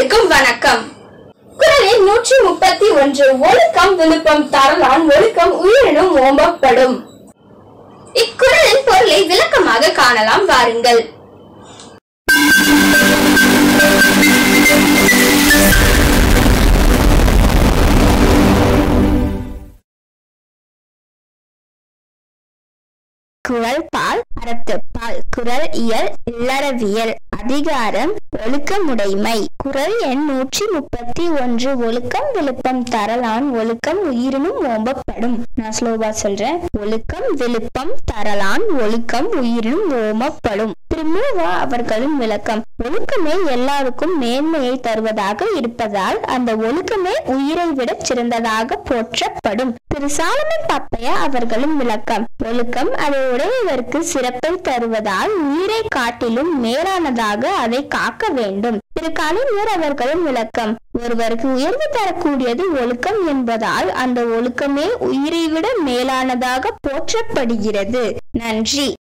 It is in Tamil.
அனைவருக்கும் வணக்கம் குரலில் நூற்றி முப்பத்தி ஒன்று ஒழுக்கம் விழுப்பம் தரலான் ஒழுக்கம் உயிரினும் ஓம்பப்படும் இக்குறளின் பொருளை விளக்கமாக காணலாம் வாருங்கள் குரல் பால் அறத்துப்பால் குரல் இயல் இல்லறவியல் அதிகாரம் ஒழுக்கமுடைமை குரல் எண் நூற்றி முப்பத்தி ஒன்று ஒழுக்கம் விழுப்பம் தரலான் ஒழுக்கம் உயிரினும் ஓம்பப்படும் நான் ஸ்லோவா சொல்றேன் ஒழுக்கம் விழுப்பம் தரலான் ஒழுக்கம் உயிரினும் ஓமப்படும் திருமூவா அவர்களின் விளக்கம் ஒழுக்கமே எல்லாருக்கும் மேன்மையை தருவதாக இருப்பதால் அந்த ஒழுக்கமே உயிரை விட சிறந்ததாக போற்றப்படும் திரு சாலமன் பாப்பையா அவர்களும் விளக்கம் ஒழுக்கம் அதை உடையவருக்கு சிறப்பை தருவதால் உயிரை காட்டிலும் மேலானதாக அதை காக்க வேண்டும் திரு கலைஞர் அவர்களும் விளக்கம் ஒருவருக்கு உயர்வு தரக்கூடியது ஒழுக்கம் என்பதால் அந்த ஒழுக்கமே உயிரை விட மேலானதாக போற்றப்படுகிறது நன்றி